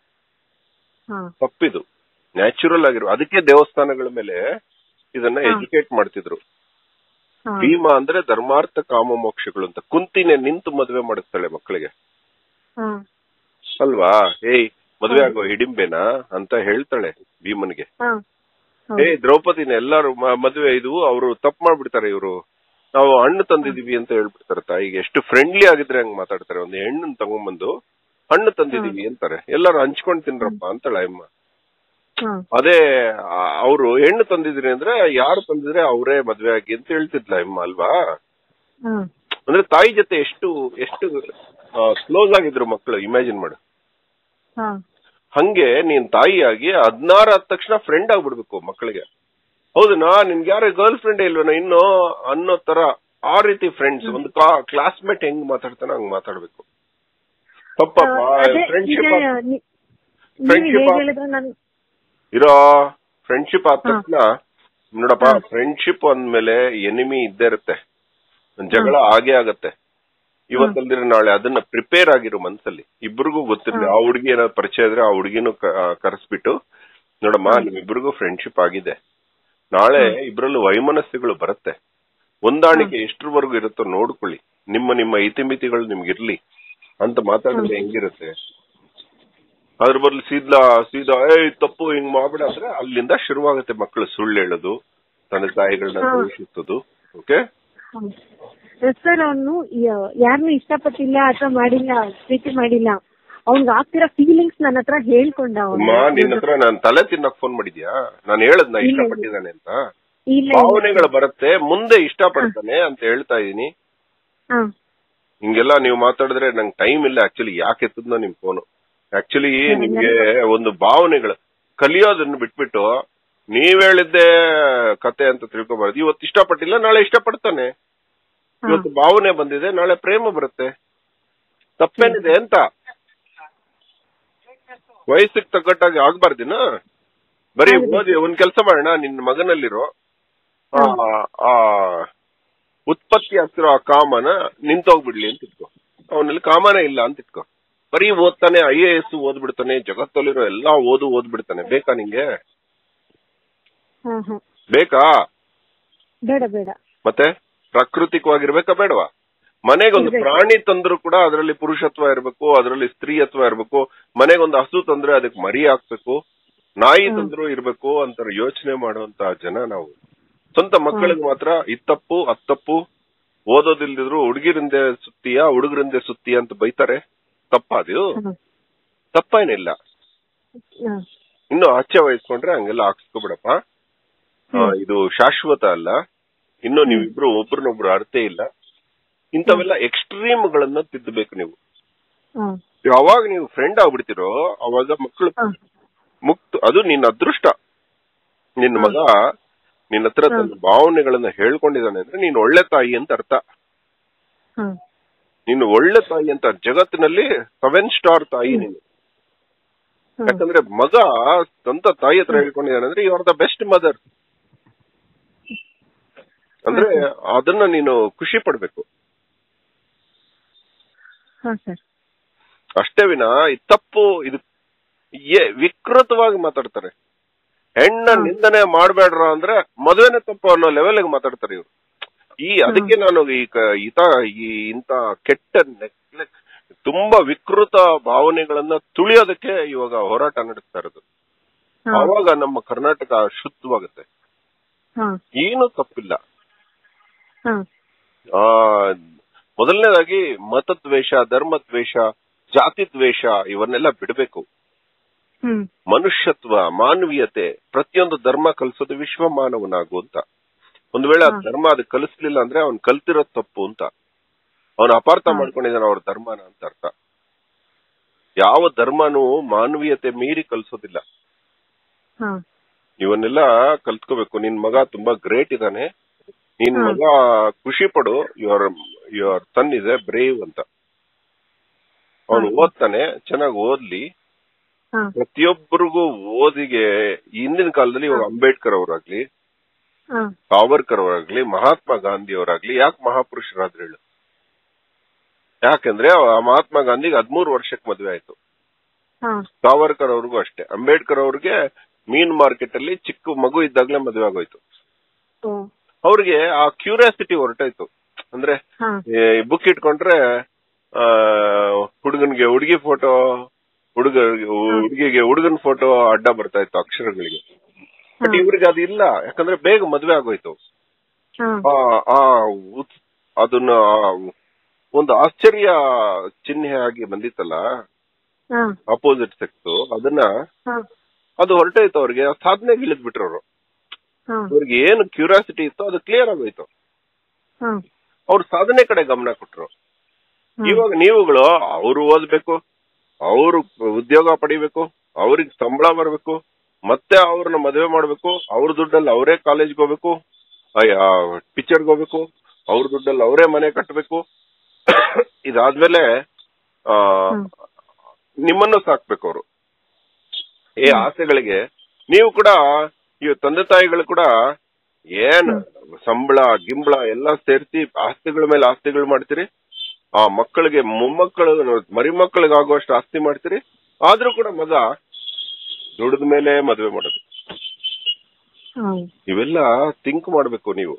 [SPEAKER 1] ಹಾ
[SPEAKER 2] ತಪ್ಪಿದು ನ್ಯಾಚುರಲ್ ಆಗಿರೋ ಅದಕ್ಕೆ ದೇವಸ್ಥಾನಗಳ ಮೇಲೆ ಇದನ್ನ ಎಜುಕೇಟ್ ಮಾಡ್ತಿದ್ರು
[SPEAKER 1] ಹಾ
[SPEAKER 2] ಭೀಮ ಅಂದ್ರೆ ಧರ್ಮಾರ್ಥ ಕಾಮ ಮೋಕ್ಷಗಳು ಅಂತ ಕುಂತಿನೇ ನಿಂತು ಮದುವೆ ಮಾಡಿಸ್ತಾಳೆ ಮಕ್ಕಳಿಗೆ
[SPEAKER 1] ಹಾ
[SPEAKER 2] ಅಲ್ವಾ ಏಯ್ ಮದುವೆ ಆಗೋ ಹಿಡಿಂಬೆನಾ ಅಂತ ಹೇಳ್ತಾಳೆ ಭೀಮನಿಗೆ
[SPEAKER 1] ಹಾ
[SPEAKER 2] ಏಯ್ ದ್ರೌಪದಿನ ಎಲ್ಲಾರು ಮ- ಮದುವೆ ಇದು ಅವರು ತಪ್ಪು ಮಾಡ್ಬಿಡ್ತಾರೆ ಇವರು ನಾವು ಹಣ್ಣು ತಂದಿದೀವಿ ಅಂತ ಹೇಳ್ಬಿಡ್ತಾರೆ ತಾಯಿಗೆ ಎಷ್ಟು ಫ್ರೆಂಡ್ಲಿ ಆಗಿದ್ರೆ ಹಂಗ್ ಮಾತಾಡ್ತಾರೆ ಒಂದು ಹೆಣ್ಣನ್ ತಗೊಂಬಂದು ಹಣ್ಣು ತಂದಿದೀವಿ ಅಂತಾರೆ ಎಲ್ಲಾರು ಹಂಚ್ಕೊಂಡ್ ತಿನ್ರಪ್ಪ ಅಂತಾಳೆ ಅಮ್ಮ
[SPEAKER 1] ಹಾ
[SPEAKER 2] ಅದೇ ಅವರು ಹೆಣ್ಣು ತಂದಿದ್ರಿ ಅಂದ್ರೆ ಯಾರು ತಂದಿದ್ರೆ ಅವರೇ ಮದ್ವೆ ಆಗಿ ಅಂತ ಹೇಳ್ತಿದ್ಲ ಅಮ್ಮ ಅಲ್ವಾ
[SPEAKER 1] ಹಾ
[SPEAKER 2] ಅಂದ್ರೆ ತಾಯಿ ಜೊತೆ ಎಷ್ಟು ಎಷ್ಟು ಕ್ಲೋಸ್ ಆಗಿದ್ರು ಮಕ್ಕಳು ಇಮ್ಯಾಜಿನ್ ಮಾಡು
[SPEAKER 1] ಹಾ
[SPEAKER 2] ಹಂಗೆ ನೀನ್ ತಾಯಿಯಾಗಿ ಹದ್ನಾರು ಆದ ತಕ್ಷಣ ಫ್ರೆಂಡ್ ಆಗ್ಬಿಡ್ಬೇಕು ಮಕ್ಕಳಿಗೆ ಹೌದನಾ ನಿನ್ಗೆ ಯಾರು ಗರ್ಲ್ ಫ್ರೆಂಡ್ ಇಲ್ವೇನೋ ಇನ್ನು ಅನ್ನೋ ತರ ಆ ರೀತಿ ಫ್ರೆಂಡ್ಸ್ ಒಂದು ಕ್ಲಾಸ್ಮೇಟ್ ಹೆಂಗ್ ಮಾತಾಡ್ತಾನೋ ಹಂಗ್ ಮಾತಾಡ್ಬೇಕು ತಪ್ಪಪ್ಪ
[SPEAKER 1] ಅದೇ ಈಗ
[SPEAKER 2] ಫ್ರೆಂಡ್ಶಿಪ್
[SPEAKER 1] ನಿ- ನೀವು
[SPEAKER 2] Friendship
[SPEAKER 1] ಹೇಗ್
[SPEAKER 2] ಆ-
[SPEAKER 1] ಹೇಳಿದ್ರೆ ನಾನು
[SPEAKER 2] ಇರೋ ಫ್ರೆಂಡ್ಶಿಪ್ ಆದ
[SPEAKER 1] ಹಾ.
[SPEAKER 2] ತಕ್ಷಣ ನೋಡಪ್ಪ
[SPEAKER 1] ಹಾ.
[SPEAKER 2] ಫ್ರೆಂಡ್ಶಿಪ್ ಅಂದ್ಮೇಲೆ ಎನಿಮಿ ಇದ್ದೇ ಇರುತ್ತೆ ಜಗಳ ಆಗೇ ಆಗತ್ತೆ ಇವತ್ತಲ್ದಿರ ನಾಳೆ ಅದನ್ನ ಪ್ರಿಪೇರ್ ಆಗಿರು ಮನ್ಸಲ್ಲಿ ಇಬ್ರಿಗೂ ಗೊತ್ತಿರ್ಲಿ ಆ ಹುಡುಗಿ ಏನಾದ್ರು ಪರಿಚಯ ಇದ್ರೆ ಆ ಹುಡುಗಿನೂ ಕರೆಸ್ಬಿಟ್ಟು ನೋಡಮ್ಮ ನಿಮ್ಮಿಬ್ರಿಗೂ ಫ್ರೆಂಡ್ಶಿಪ್ ಆಗಿದೆ ನಾಳೆ ಇಬ್ರಲ್ಲೂ ವೈಮನಸ್ಸುಗಳು ಬರುತ್ತೆ ಹೊಂದಾಣಿಕೆ ಎಷ್ಟರವರೆಗೂ ಇರುತ್ತೋ ನೋಡ್ಕೊಳ್ಳಿ ನಿಮ್ಮ ನಿಮ್ಮ ಇತಿಮಿತಿಗಳು ನಿಮ್ಗಿರ್ಲಿ ಅಂತ ಮಾತಾಡಿದ್ರೆ ಹೆಂಗಿರುತ್ತೆ ಅದ್ರ ಬದಲು ಸೀದಾ ಸೀದಾ ಏಯ್ ತಪ್ಪು ಹಿಂಗ್ ಮಾಡ್ಬೇಡ ಅಂದ್ರೆ ಅಲ್ಲಿಂದ ಶುರುವಾಗುತ್ತೆ ಮಕ್ಕಳು ಸುಳ್ಳು ಹೇಳೋದು ತಂದೆ ತಾಯಿಗಳನ್ನ
[SPEAKER 1] ಹಾ.
[SPEAKER 2] ದೂಷಿಸೋದು ಓಕೆ
[SPEAKER 1] ಸರ್ ಅವನು ಯಾರನ್ನೂ ಇಷ್ಟಪಟ್ಟಿಲ್ಲ ಅಥವಾ ಮಾಡಿಲ್ಲ ಪ್ರೀತಿ ಮಾಡಿಲ್ಲ ಅವ್ನಿಗೆ ಆಗ್ತಿರೋ ಫೀಲಿಂಗ್ಸ್ ನನ್ನ ಹತ್ರ ಹೇಳ್ಕೊಂಡ
[SPEAKER 2] ಅಮ್ಮ ನಿನ್ನ
[SPEAKER 1] ಅವನು
[SPEAKER 2] ಹತ್ರ ನಾನು ತಲೆ ತಿನ್ನಕ್ ಫೋನ್ ಮಾಡಿದ್ಯಾ ನಾನು ಹೇಳದ್ನ
[SPEAKER 1] ಇಲ್ಲ, ಇಲ್ಲ.
[SPEAKER 2] ಇಷ್ಟಪಟ್ಟಿದ್ದಾನೆ ಅಂತ
[SPEAKER 1] ಇಲ್ಲ
[SPEAKER 2] ಭಾವನೆಗಳು ಬರುತ್ತೆ ಮುಂದೆ ಇಷ್ಟಪಡ್ತಾನೆ ಅಂತ ಹೇಳ್ತಾ ಇದೀನಿ
[SPEAKER 1] ಹಾ
[SPEAKER 2] ಹಿಂಗೆಲ್ಲ ನೀವು ಮಾತಾಡಿದ್ರೆ ನಂಗೆ ಟೈಮ್ ಇಲ್ಲ ಆಕ್ಚುಲಿ ಯಾಕೆ ಎತ್ತದ್ನ ನಿಮ್ ಫೋನು ಆಕ್ಚುಲಿ ನಿಮ್ಗೆ ಒಂದು ಭಾವನೆಗಳು ಕಲಿಯೋದನ್ನ ಬಿಟ್ಬಿಟ್ಟು ನೀವ್ ಹೇಳಿದ್ದೆ ಕತೆ ಅಂತ ತಿಳ್ಕೊಬಾರ್ದು ಇವತ್ತು ಇಷ್ಟಪಟ್ಟಿಲ್ಲ ನಾಳೆ ಇಷ್ಟಪಡ್ತಾನೆ
[SPEAKER 1] ಹಾ.
[SPEAKER 2] ಇವತ್ತು ಭಾವನೆ ಬಂದಿದೆ ನಾಳೆ ಪ್ರೇಮ ಬರುತ್ತೆ ತಪ್ಪೇನಿದೆ ಅಂತ ವಯಸ್ಸಿಗೆ ತగ్గಟ್ಟಾಗಿ ಆಗ್ಬಾರ್ದಿನ ಬರೀ ಓದಿ ಒಂದ್ ಕೆಲಸ ಮಾಡೋಣ ನಿನ್ನ ಮಗನಲ್ಲಿರೋ ಆ, ಆ ಉತ್ಪತ್ತಿ ಆಗ್ತಿರೋ ಆ ಕಾಮನ ನಿಂತೋಗ್ಬಿಡ್ಲಿ ಅಂತ ಇಟ್ಕೋ ಅವನಲ್ಲಿ ಕಾಮನೇ ಇಲ್ಲ ಅಂತ ಇಟ್ಕೋ ಬರೀ ಓದ್ತಾನೆ ಐ ಎ ಎಸ್ ಓದ್ಬಿಡ್ತಾನೆ ಜಗತ್ತಲ್ಲಿರೋ ಎಲ್ಲಾ ಓದು ಓದ್ಬಿಡ್ತಾನೆ ಬೇಕಾ ನಿಂಗೆ
[SPEAKER 1] ಹಾ ಹಾ
[SPEAKER 2] ಬೇಕಾ
[SPEAKER 1] ಬೇಡ ಬೇಡ
[SPEAKER 2] ಮತ್ತೆ ಪ್ರಾಕೃತಿಕವಾಗಿರ್ಬೇಕಾ ಬೇಡವಾ ಮನೆಗೊಂದು
[SPEAKER 1] ಇರ್ಬೇಕು.
[SPEAKER 2] ಪ್ರಾಣಿ ತಂದ್ರು ಕೂಡ ಅದರಲ್ಲಿ ಪುರುಷತ್ವ ಇರಬೇಕು ಅದರಲ್ಲಿ ಸ್ತ್ರೀಯತ್ವ ಇರಬೇಕು ಮನೆಗೊಂದು ಹಸು ತಂದ್ರೆ ಅದಕ್ಕೆ ಮರಿ ಹಾಕ್ಬೇಕು ನಾಯಿ ತಂದ್ರು ಇರ್ಬೇಕು ಅಂತ ಯೋಚನೆ ಮಾಡುವಂತ ಜನ ನಾವು ಸ್ವಂತ ಮಕ್ಕಳಿಗೆ ಮಾತ್ರ ಇತ್ತಪ್ಪು ಅತ್ತಪ್ಪು ಓದೋದಿಲ್ದಿದ್ರು ಹುಡುಗಿರಿಂದೆ ಸುತ್ತೀಯ ಹುಡುಗರಿಂದೆ ಸುತ್ತೀಯ ಅಂತ ಬೈತಾರೆ ತಪ್ಪಾದು
[SPEAKER 1] ಹಾ.
[SPEAKER 2] ತಪ್ಪೇನಿಲ್ಲ
[SPEAKER 1] ಹಾ.
[SPEAKER 2] ಇನ್ನು ಆಚೆ ವಹಿಸ್ಕೊಂಡ್ರೆ ಹಂಗೆಲ್ಲ ಹಾಕ್ಸ್ಕೊಬಿಡಪ್ಪ ಆ, ಇದು ಶಾಶ್ವತ ಅಲ್ಲ ಇನ್ನು ನೀವಿಬ್ರು ಒಬ್ರನ್ನೊಬ್ರು ಅರ್ಥ ಇಲ್ಲ ಇಂಥವೆಲ್ಲ ಎಕ್ಸ್ಟ್ರೀಮ್ಗಳನ್ನ ತಿದ್ದಬೇಕು ನೀವು
[SPEAKER 1] ಹಾ.
[SPEAKER 2] ಯಾವಾಗ ನೀವು ಫ್ರೆಂಡ್ ಆಗ್ಬಿಡ್ತಿರೋ ಅವಾಗ ಮಕ್ಕಳು
[SPEAKER 1] ಹಾ.
[SPEAKER 2] ಮುಕ್ತ ಅದು ನಿನ್ನ ಅದೃಷ್ಟ ನಿನ್ನ ಮಗ ನಿನ್ನ ಹತ್ರ ತನ್ನ ಭಾವನೆಗಳನ್ನ ಹೇಳ್ಕೊಂಡಿದ್ದಾನೆ ಅಂದ್ರೆ ನೀನು ಒಳ್ಳೆ ತಾಯಿ ಅಂತ ಅರ್ಥ
[SPEAKER 1] ಹಾ.
[SPEAKER 2] ನೀನು ಒಳ್ಳೆ ತಾಯಿ ಅಂತ ಜಗತ್ತಿನಲ್ಲಿ ಸೆವೆನ್ ಸ್ಟಾರ್ ತಾಯಿ ನೀನು
[SPEAKER 1] ಹಾ.
[SPEAKER 2] ಯಾಕಂದ್ರೆ ಮಗ ಸ್ವಂತ ತಾಯಿ ಹತ್ರ ಹೇಳ್ಕೊಂಡಿದ್ದಾನೆ ಅಂದ್ರೆ you are the best mother ಅಂದ್ರೆ ಅದನ್ನ ನೀನು ಖುಷಿ ಪಡ್ಬೇಕು
[SPEAKER 1] ಹಾ ಸರ್
[SPEAKER 2] ಅಷ್ಟೇ ವಿನ ಈ ತಪ್ಪು ಇದು ಏ- ವಿಕೃತವಾಗಿ ಮಾತಾಡ್ತಾರೆ ಹೆಣ್ಣ ನಿಂದನೆ ಮಾಡ್ಬೇಡ್ರ ಅಂದ್ರೆ ಮದುವೆನೆ ತಪ್ಪು ಅನ್ನೋ ಲೆವೆಲ್ಗೆ ಮಾತಾಡ್ತಾರೆ ಇವ್ರು ಈ ಅದಕ್ಕೆ ನಾನು ಈ ಕ- ಈತ ಈ ಇಂತ ಕೆಟ್ಟ ನೆಗ್ಲೆ- ತುಂಬಾ ವಿಕೃತ ಭಾವನೆಗಳನ್ನ ತುಳಿಯೋದಕ್ಕೆ ಇವಾಗ ಹೋರಾಟ ನಡೆಸ್ತಾ ಇರೋದು
[SPEAKER 1] ಹಾ.
[SPEAKER 2] ಆವಾಗ ನಮ್ಮ ಕರ್ನಾಟಕ ಶುದ್ಧವಾಗುತ್ತೆ
[SPEAKER 1] ಹಾ
[SPEAKER 2] ಏನು ತಪ್ಪಿಲ್ಲ
[SPEAKER 1] ಹಾ
[SPEAKER 2] ಆ ಮೊದಲನೇದಾಗಿ ಮತದ್ವೇಷ ಧರ್ಮದ್ವೇಷ ಜಾತಿ ದ್ವೇಷ ಇವನ್ನೆಲ್ಲ ಬಿಡಬೇಕು
[SPEAKER 1] ಹ್ಮ್
[SPEAKER 2] ಮನುಷ್ಯತ್ವ ಮಾನವೀಯತೆ ಪ್ರತಿಯೊಂದು ಧರ್ಮ ಕಲಿಸೋದು ವಿಶ್ವ ಮಾನವನಾಗು ಅಂತ ಒಂದು ವೇಳೆ ಆ ಧರ್ಮ ಅದು ಕಲಿಸ್ಲಿಲ್ಲ ಅಂದ್ರೆ ಅವ್ನ್ ಕಲ್ತಿರೋದ್ ತಪ್ಪು ಅಂತ ಅವನು ಅಪಾರ್ಥ ಮಾಡ್ಕೊಂಡಿದ್ದಾನೆ ಅವ್ರ ಧರ್ಮನ ಅಂತ ಅರ್ಥ ಯಾವ ಧರ್ಮನೂ ಮಾನವೀಯತೆ ಮೀರಿ ಕಲಿಸೋದಿಲ್ಲ
[SPEAKER 1] ಹಾ
[SPEAKER 2] ಇವನ್ನೆಲ್ಲ ಕಲ್ತ್ಕೋಬೇಕು ನಿನ್ ಮಗ ತುಂಬಾ ಗ್ರೇಟ್ ಇದ್ದಾನೆ ನಿನ್
[SPEAKER 1] ಹಾ.
[SPEAKER 2] ಮಗ ಖುಷಿ ಪಡು your your son is a brave ಅಂತ ಅವನು ಓದ್ತಾನೆ ಚೆನ್ನಾಗಿ ಓದ್ಲಿ
[SPEAKER 1] ಹಾ
[SPEAKER 2] ಪ್ರತಿಯೊಬ್ಬರಿಗೂ ಓದಿಗೆ ಹಿಂದಿನ ಕಾಲದಲ್ಲಿ ಇವಾಗ ಅಂಬೇಡ್ಕರ್ ಅವರಾಗ್ಲಿ
[SPEAKER 1] ಹಾ
[SPEAKER 2] ಸಾವರ್ಕರ್ ಅವರಾಗ್ಲಿ ಮಹಾತ್ಮ ಗಾಂಧಿ ಅವರಾಗ್ಲಿ ಯಾಕೆ ಮಹಾಪುರುಷರಾದ್ರು ಹೇಳು ಯಾಕಂದ್ರೆ ಆ ಮಹಾತ್ಮ ಗಾಂಧಿಗೆ ಹದ್ಮೂರು ವರ್ಷಕ್ಕೆ ಮದುವೆ ಆಯ್ತು
[SPEAKER 1] ಹಾ
[SPEAKER 2] ಸಾವರ್ಕರ್ ಅವ್ರಿಗೂ ಅಷ್ಟೇ ಅಂಬೇಡ್ಕರ್ ಅವ್ರಿಗೆ ಮೀನ್ ಮಾರ್ಕೆಟ್ ಅಲ್ಲಿ ಚಿಕ್ಕ ಮಗು ಇದ್ದಾಗ್ಲೇ ಮದುವೆ ಆಗೋಯ್ತು
[SPEAKER 1] ಓ
[SPEAKER 2] ಅವ್ರಿಗೆ ಆ ಕ್ಯೂರಿಯಾಸಿಟಿ ಹೊರಟಾಯ್ತು ಅಂದ್ರೆ
[SPEAKER 1] ಹಾ
[SPEAKER 2] ಬುಕ್ ಇಟ್ಕೊಂಡ್ರೆ ಆ ಹುಡುಗನ್ಗೆ ಹುಡುಗಿ ಫೋಟೋ ಹುಡುಗ ಹುಡುಗಿಗೆ ಹುಡುಗನ್ ಫೋಟೋ ಅಡ್ಡ ಬರ್ತಾ ಇತ್ತು ಅಕ್ಷರಗಳಿಗೆ ಬಟ್ ಇವ್ರಿಗೆ ಅದು ಇಲ್ಲ ಯಾಕಂದ್ರೆ ಬೇಗ ಮದ್ವೆ ಆಗೋಯ್ತು
[SPEAKER 1] ಹಾ
[SPEAKER 2] ಆ ಆ ಉತ್- ಅದನ್ನ ಆ ಒಂದು ಆಶ್ಚರ್ಯ ಚಿಹ್ನೆ ಆಗಿ ಬಂದಿತ್ತಲ್ಲ
[SPEAKER 1] ಹಾ
[SPEAKER 2] ಅಪೋಸಿಟ್ ಸೆಕ್ಸ್ ಅದನ್ನ
[SPEAKER 1] ಹಾ
[SPEAKER 2] ಅದು ಹೊರಟೋಯ್ತು ಅವ್ರಿಗೆ ಸಾಧನೆಗೆ ಇಳಿದ್ ಬಿಟ್ರು ಅವರು
[SPEAKER 1] ಹಾ
[SPEAKER 2] ಅವ್ರಿಗೆ ಏನು ಕ್ಯೂರಿಯಾಸಿಟಿ ಇತ್ತು ಅದು ಕ್ಲಿಯರ್ ಆಗೋಯ್ತು
[SPEAKER 1] ಹಾ
[SPEAKER 2] ಅವ್ರ ಸಾಧನೆ ಕಡೆ ಗಮನ ಕೊಟ್ರು ಇವಾಗ ನೀವುಗಳು ಅವ್ರು ಓದ್ಬೇಕು ಅವ್ರು ಉದ್ಯೋಗ ಪಡಿಬೇಕು ಅವ್ರಿಗೆ ಸಂಬಳ ಬರ್ಬೇಕು ಮತ್ತೆ ಅವ್ರನ್ನ ಮದುವೆ ಮಾಡ್ಬೇಕು ಅವ್ರ ದುಡ್ಡಲ್ಲಿ ಅವರೇ ಕಾಲೇಜ್ಗೆ ಹೋಗ್ಬೇಕು ಪಿಕ್ಚರ್ಗೆ ಹೋಗ್ಬೇಕು ಅವ್ರ ದುಡ್ಡಲ್ಲಿ ಅವರೇ ಮನೆ ಕಟ್ಟಬೇಕು ಇದಾದ್ಮೇಲೆ ಆ
[SPEAKER 1] ಹ್ಮ್.
[SPEAKER 2] ನಿಮ್ಮನ್ನು ಸಾಕ್ಬೇಕು ಅವರು ಈ ಆಸೆಗಳಿಗೆ ನೀವು ಕೂಡ ಈ ತಂದೆ ತಾಯಿಗಳು ಕೂಡ ಏನ್ ಸಂಬಳ ಗಿಂಬಳ ಎಲ್ಲ ಸೇರಿಸಿ ಆಸ್ತಿಗಳ ಮೇಲೆ ಆಸ್ತಿಗಳು ಮಾಡ್ತೀರಿ ಆ ಮಕ್ಕಳಿಗೆ ಮೊಮ್ಮಕ್ಕಳು ಮರಿ ಮಕ್ಕಳಿಗೆ ಆಗುವಷ್ಟು ಆಸ್ತಿ ಮಾಡ್ತೀರಿ ಆದ್ರೂ ಕೂಡ ಮಗ ದುಡಿದ ಮೇಲೆ ಮದುವೆ ಮಾಡೋದು
[SPEAKER 1] ಹಾ
[SPEAKER 2] ಇವೆಲ್ಲ ಥಿಂಕ್ ಮಾಡ್ಬೇಕು ನೀವು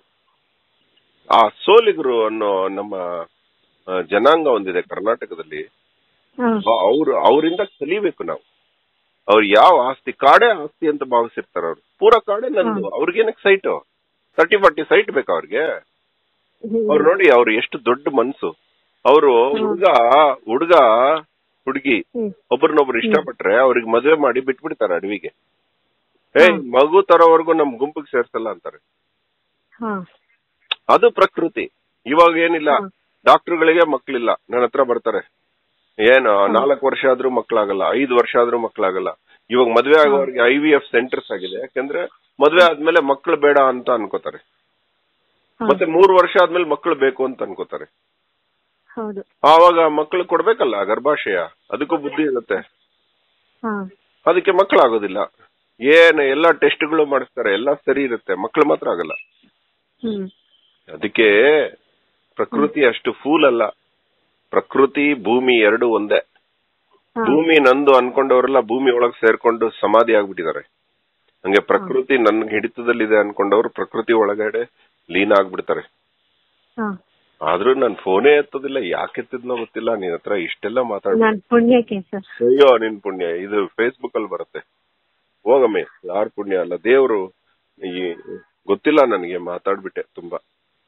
[SPEAKER 2] ಆ ಸೋಲಿಗರು ಅನ್ನೋ ನಮ್ಮ ಆ, ಜನಾಂಗ ಒಂದಿದೆ ಕರ್ನಾಟಕದಲ್ಲಿ
[SPEAKER 1] ಹಾ
[SPEAKER 2] ಅವ್ರು ಅವರಿಂದ ಕಲಿಬೇಕು ನಾವು ಅವ್ರು ಯಾವ ಆಸ್ತಿ ಕಾಡೇ ಆಸ್ತಿ ಅಂತ ಭಾವಿಸಿರ್ತಾರ ಅವ್ರು ಪೂರಾ ಕಾಡೇ ನಂದು ಅವ್ರಿಗೇನಕ್ ಸೈಟ್ ತರ್ಟಿ ಫಾರ್ಟಿ ಸೈಟ್ ಬೇಕಾ ಅವ್ರಿಗೆ ಅವ್ರು ನೋಡಿ ಅವ್ರು ಎಷ್ಟು ದೊಡ್ಡ ಮನ್ಸು ಅವರು ಹುಡುಗ ಹುಡುಗ ಹುಡುಗಿ
[SPEAKER 1] ಹ್ಮ್
[SPEAKER 2] ಒಬ್ರನ್ನೊಬ್ರು ಇಷ್ಟಪಟ್ರೆ ಅವ್ರಿಗೆ ಮದುವೆ ಮಾಡಿ ಬಿಟ್ಬಿಡ್ತಾರೆ ಅಡವಿಗೆ ಏ ಮಗು ತರೋವರೆಗೂ ನಮ್ ಗುಂಪಿಗೆ ಸೇರ್ಸಲ್ಲ ಅಂತಾರೆ
[SPEAKER 1] ಹಾ
[SPEAKER 2] ಅದು ಪ್ರಕೃತಿ ಇವಾಗ ಏನಿಲ್ಲ
[SPEAKER 1] ಹ್ಮ್.
[SPEAKER 2] ಡಾಕ್ಟರ್ಗಳಿಗೆ ಮಕ್ಳಿಲ್ಲ ನನ್ನ ಹತ್ರ ಬರ್ತಾರೆ ಏನು ನಾಲ್ಕು ವರ್ಷ ಆದ್ರೂ ಮಕ್ಳಾಗಲ್ಲ ಐದು ವರ್ಷ ಆದ್ರೂ ಮಕ್ಳಾಗಲ್ಲ ಇವಾಗ ಮದ್ವೆ ಆಗೋರಿಗೆ ಐ ವಿ ಎಫ್ ಸೆಂಟರ್ಸ್ ಆಗಿದೆ ಯಾಕಂದ್ರೆ ಮದ್ವೆ ಆದ್ಮೇಲೆ ಮಕ್ಳು ಬೇಡ ಅಂತ ಅನ್ಕೋತಾರೆ
[SPEAKER 1] ಹಾ.
[SPEAKER 2] ಮತ್ತೆ ಮೂರು ವರ್ಷ ಆದ್ಮೇಲೆ ಮಕ್ಳು ಬೇಕು ಅಂತ ಅನ್ಕೋತಾರೆ
[SPEAKER 1] ಹೌದು
[SPEAKER 2] ಆವಾಗ ಮಕ್ಳು ಕೊಡ್ಬೇಕಲ್ಲ ಗರ್ಭಾಶಯ ಅದಕ್ಕೂ ಬುದ್ಧಿ ಇರುತ್ತೆ
[SPEAKER 1] ಹಾ
[SPEAKER 2] ಅದಕ್ಕೆ ಮಕ್ಕಳಾಗೋದಿಲ್ಲ ಏನ್ ಎಲ್ಲಾ ಟೆಸ್ಟ್ಗಳು ಮಾಡಿಸ್ತಾರೆ ಎಲ್ಲ ಸರಿ ಇರುತ್ತೆ ಮಕ್ಳು ಮಾತ್ರ ಆಗಲ್ಲ
[SPEAKER 1] ಹ್ಮ್
[SPEAKER 2] ಅದಕ್ಕೆ ಪ್ರಕೃತಿ ಅಷ್ಟು ಫೂಲ್ ಅಲ್ಲ ಪ್ರಕೃತಿ ಭೂಮಿ ಎರಡು ಒಂದೇ
[SPEAKER 1] ಹಾ
[SPEAKER 2] ಭೂಮಿ ನಂದು ಅನ್ಕೊಂಡವರೆಲ್ಲ ಭೂಮಿ ಒಳಗ್ ಸೇರ್ಕೊಂಡು ಸಮಾಧಿ ಆಗ್ಬಿಟ್ಟಿದ್ದಾರೆ ಹಂಗೆ ಪ್ರಕೃತಿ ನನ್ ಹಿಡಿತದಲ್ಲಿದೆ ಅನ್ಕೊಂಡವ್ರು ಪ್ರಕೃತಿ ಒಳಗಡೆ ಲೀನ ಆಗ್ಬಿಡ್ತಾರೆ
[SPEAKER 1] ಹಾ
[SPEAKER 2] ಆದ್ರೂ ನನ್ ಫೋನೇ ಎತ್ತೋದಿಲ್ಲ ಯಾಕೆ ಎತ್ತಿದ್ನೋ ಗೊತ್ತಿಲ್ಲ ನಿನ್ ಹತ್ರ ಇಷ್ಟೆಲ್ಲ ಮಾತಾಡ
[SPEAKER 1] ನಾನ್ ಪುಣ್ಯಕ್ಕೆ ಸರ್
[SPEAKER 2] ಅಯ್ಯೋ ನಿನ್ ಪುಣ್ಯ ಇದು ಫೇಸ್ಬುಕ್ ಅಲ್ಲಿ ಬರುತ್ತೆ ಹೋಗಮ್ಮೆ ಯಾರ್ ಪುಣ್ಯ ಅಲ್ಲ ದೇವ್ರು ಈ ಗೊತ್ತಿಲ್ಲ ನನಗೆ ಮಾತಾಡ್ಬಿಟ್ಟೆ ತುಂಬಾ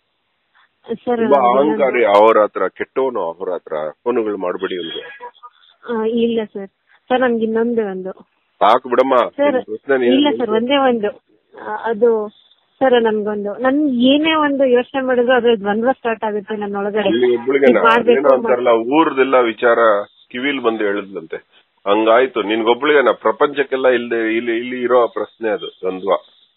[SPEAKER 1] ಸರ್
[SPEAKER 2] ತುಂಬಾ ಅಹಂಕಾರಿ ಅವ್ರ ಹತ್ರ ಕೆಟ್ಟವನು ಅವ್ರ ಹತ್ರ ಫೋನುಗಳು ಮಾಡ್ಬೇಡಿ ಅವ್ರಿಗೆ
[SPEAKER 1] ಇಲ್ಲ ಸರ್ ಸರ್ ನನ್ಗೆ ಇನ್ನೊಂದು ಒಂದು
[SPEAKER 2] ಸಾಕು ಬಿಡಮ್ಮ
[SPEAKER 1] ಸರ್
[SPEAKER 2] ನಿನ್ ಪ್ರಶ್ನೆ ನೀನು
[SPEAKER 1] ಇಲ್ಲ ಸರ್ ಒಂದೇ ಒಂದು ಆ, ಅದು ಸರ್ ನನ್ಗೊಂದು ನನ್ ಏನೇ ಒಂದು ಯೋಚನೆ ಮಾಡಿದ್ರು ಅದು ದ್ವಂದ್ವ ಸ್ಟಾರ್ಟ್ ಆಗುತ್ತೆ ನನ್ನ ಒಳಗಡೆ
[SPEAKER 2] ಇಲ್ಲಿ ಒಬ್ಳಿಗೆ
[SPEAKER 1] ಇದ್ ಮಾಡ್ಬೇಕು,
[SPEAKER 2] ಏನೋ ಅಂತಾರಲ್ಲ ಊರ್ದೆಲ್ಲ ವಿಚಾರ ಕಿವಿಲ್ ಬಂದು ಹೇಳಿದ್ಲಂತೆ ಹಂಗಾಯ್ತು ನಿನ್ಗೊಬ್ಳಿಗೆನ ಪ್ರಪಂಚಕ್ಕೆಲ್ಲ ಇಲ್ಲಿ ಇಲ್ಲಿ ಇಲ್ಲಿ ಇರೋ ಪ್ರಶ್ನೆ ಅದು ದ್ವಂದ್ವ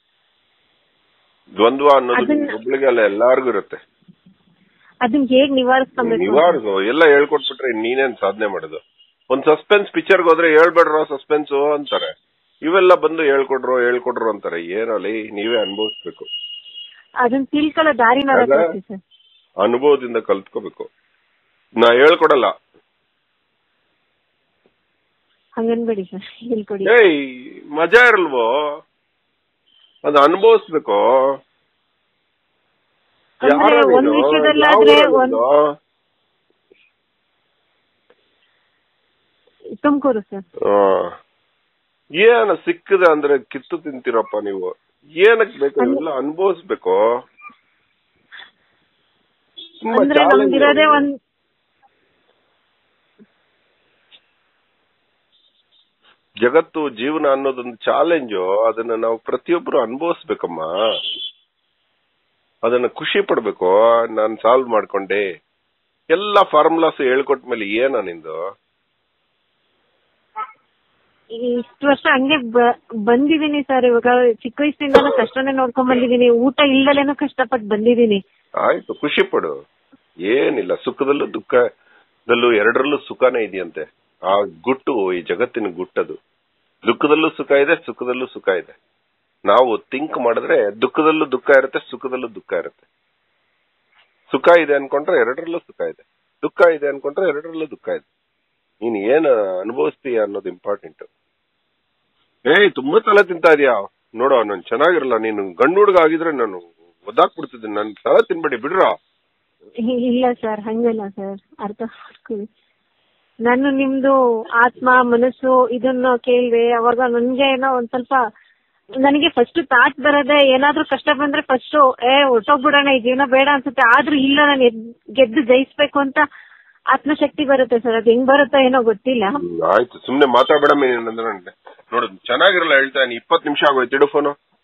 [SPEAKER 2] ದ್ವಂದ್ವ ಅನ್ನೋದು
[SPEAKER 1] ಅದನ್ನ-
[SPEAKER 2] ಒಬ್ಳಿಗೆ ಅಲ್ಲ ಎಲ್ಲಾರ್ಗು ಇರುತ್ತೆ
[SPEAKER 1] ಅದನ್ನ ಹೇಗ್ ನಿವಾರಿಸ್ಕೊಬೇಕು
[SPEAKER 2] ನಿವಾರ್ಸು ಎಲ್ಲ ಹೇಳ್ಕೊಟ್ಬಿಟ್ರೆ ನೀನೇನ್ ಸಾಧನೆ ಮಾಡೋದು ಒಂದ್ ಸಸ್ಪೆನ್ಸ್ ಪಿಕ್ಚರ್ಗೆ ಹೋದ್ರೆ ಹೇಳ್ಬೇಡ್ರೋ ಸಸ್ಪೆನ್ಸ್ ಅಂತಾರೆ ಇವೆಲ್ಲ ಬಂದು ಹೇಳ್ಕೊಡ್ರೋ ಹೇಳ್ಕೊಡ್ರು ಅಂತಾರೆ ಏನಲ್ಲಿ ನೀವೇ ಅನುಭವಿಸ್ಬೇಕು
[SPEAKER 1] ಅದನ್ನ ತಿಳ್ಕೊಳ್ಳೋ ದಾರಿನ
[SPEAKER 2] ಆಗ-
[SPEAKER 1] ಸರ್
[SPEAKER 2] ಅನುಭವದಿಂದ ಕಲ್ತ್ಕೋಬೇಕು ನಾ ಹೇಳ್ಕೊಡಲ್ಲ
[SPEAKER 1] ಹಂಗನ್ಬೇಡಿ ಸರ್ ಹೇಳ್ಕೊಡಿ
[SPEAKER 2] ಏಯ್ ಮಜಾ ಇರಲ್ವೋ ಅದು ಅನುಭವಿಸ್ಬೇಕು
[SPEAKER 1] ಅಂದ್ರೆ
[SPEAKER 2] ಯಾರೋ
[SPEAKER 1] ಒಂದ್
[SPEAKER 2] ನೀನು?
[SPEAKER 1] ವಿಷಯದಲ್ಲಾದ್ರೆ
[SPEAKER 2] ಯಾವ ಊರಲ್ಲಿ
[SPEAKER 1] ಒಂದ್-
[SPEAKER 2] ಇದ್ದು?
[SPEAKER 1] ತುಮಕೂರು ಸರ್
[SPEAKER 2] ಆ. ಏನ ಸಿಕ್ಕದೆ ಅಂದ್ರೆ ಕಿತ್ತು ತಿಂತೀರಪ್ಪ ನೀವು ಏನಕ್ ಬೇಕು ಎಲ್ಲ ಅನುಭವಿಸ್ಬೇಕು ತುಂಬಾ
[SPEAKER 1] ಅಂದ್ರೆ
[SPEAKER 2] challenge
[SPEAKER 1] ನಮ್ಗಿರೋದೇ
[SPEAKER 2] ಅದು.
[SPEAKER 1] ಒಂದ್
[SPEAKER 2] ಜಗತ್ತು ಜೀವನ ಅನ್ನೋದೊಂದು ಚಾಲೆಂಜು ಅದನ್ನ ನಾವು ಪ್ರತಿಯೊಬ್ಬರು ಅನುಭವಿಸ್ಬೇಕಮ್ಮ ಅದನ್ನ ಖುಷಿ ಪಡ್ಬೇಕು ನಾನ್ ಸಾಲ್ವ್ ಮಾಡ್ಕೊಂಡೆ ಎಲ್ಲ ಫಾರ್ಮುಲಾಸ್ ಹೇಳ್ಕೊಟ್ ಮೇಲೆ ಏನ ನಿಂದು
[SPEAKER 1] ಇಷ್ಟು ವರ್ಷ ಹಂಗೆ ಬ- ಬಂದಿದೀನಿ ಸರ್ ಇವಾಗ ಚಿಕ್ಕ ವಯಸ್ಸಿಂದ ಕಷ್ಟನೇ ನೋಡ್ಕೊಂಡ್ ಬಂದಿದೀನಿ ಊಟ ಇಲ್ದಲೇನು ಕಷ್ಟಪಟ್ಟು ಬಂದಿದೀನಿ
[SPEAKER 2] ಆಯ್ತು ಖುಷಿ ಪಡು ಏನಿಲ್ಲ ಸುಖದಲ್ಲೂ ದುಃಖದಲ್ಲೂ ಎರಡರಲ್ಲೂ ಸುಖನೇ ಇದೆಯಂತೆ ಆ ಗುಟ್ಟು ಈ ಜಗತ್ತಿನ ಗುಟ್ಟದು ದುಃಖದಲ್ಲೂ ಸುಖ ಇದೆ ಸುಖದಲ್ಲೂ ಸುಖ ಇದೆ ನಾವು ಥಿಂಕ್ ಮಾಡಿದ್ರೆ ದುಃಖದಲ್ಲೂ ದುಃಖ ಇರುತ್ತೆ ಸುಖದಲ್ಲೂ ದುಃಖ ಇರುತ್ತೆ ಸುಖ ಇದೆ ಅನ್ಕೊಂಡ್ರೆ ಎರಡರಲ್ಲೂ ಸುಖ ಇದೆ ದುಃಖ ಇದೆ ಅನ್ಕೊಂಡ್ರೆ ಎರಡರಲ್ಲೂ ದುಃಖ ಇದೆ ನೀನ್ ಏನ್ ಅನುಭವಿಸ್ತೀಯ ಅನ್ನೋದು ಇಂಪಾರ್ಟೆಂಟ್ ಏಯ್ ತುಂಬಾ ತಲೆ ತಿಂತಾ ಇದೀಯಾ ನೋಡೋ ನಾನು ಚೆನ್ನಾಗಿರಲ್ಲ ನೀನು ಗಂಡು ಹುಡುಗ ಆಗಿದ್ರೆ ನಾನು ಒದ್ದಾಕ್ಬಿಡ್ತಿದ್ದೀನಿ ನನ್ ತಲೆ ತಿನ್ಬೇಡಿ ಬಿಡ್ರ
[SPEAKER 1] ಇಲ್ಲ ಸರ್ ಹಂಗಲ್ಲ ಸರ್ ಅರ್ಥ ಮಾಡ್ಕೊಳ್ಳಿ ನಾನು ನಿಮ್ದು ಆತ್ಮ ಮನಸ್ಸು ಇದನ್ನ ಕೇಳಿದೆ ಅವಾಗ ನನ್ಗೆ ಏನೋ ಒಂದ್ ಸ್ವಲ್ಪ ನನಗೆ ಫಸ್ಟ್ ಥಾಟ್ ಬರೋದೇ ಏನಾದ್ರೂ ಕಷ್ಟ ಬಂದ್ರೆ ಫಸ್ಟ್ ಏ ಹೊಟ್ಟೋಗ್ಬಿಡೋಣ ಈ ಜೀವನ ಬೇಡ ಅನ್ಸುತ್ತೆ ಆದ್ರೂ ಇಲ್ಲ ನಾನು ಗೆದ್ದು ಜಯಿಸ್ಬೇಕು ಅಂತ ಆತ್ಮಶಕ್ತಿ ಬರುತ್ತೆ ಸರ್ ಅದು ಹೆಂಗ್ ಬರುತ್ತೋ ಏನೋ ಗೊತ್ತಿಲ್ಲ
[SPEAKER 2] ಹ್ಮ್, ಆಯ್ತು ಸುಮ್ನೆ ಮಾತಾಡ್ಬೇಡ ಏನಂದ್ರೆ ನೋಡು ಚೆನ್ನಾಗಿರಲ್ಲ ಹೇಳ್ತಾ ಇಪ್ಪ ನಿಮಿಷ ಆಗೋಯ್ತು ಇಡು ಫೋನು